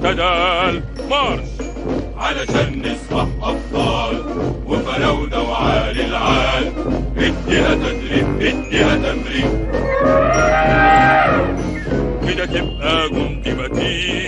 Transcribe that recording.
اعتدال مارش علشان نصبح أبطال وفراودة وعالي العال اديها تدريب اديها تمرين كده تبقى جندي متين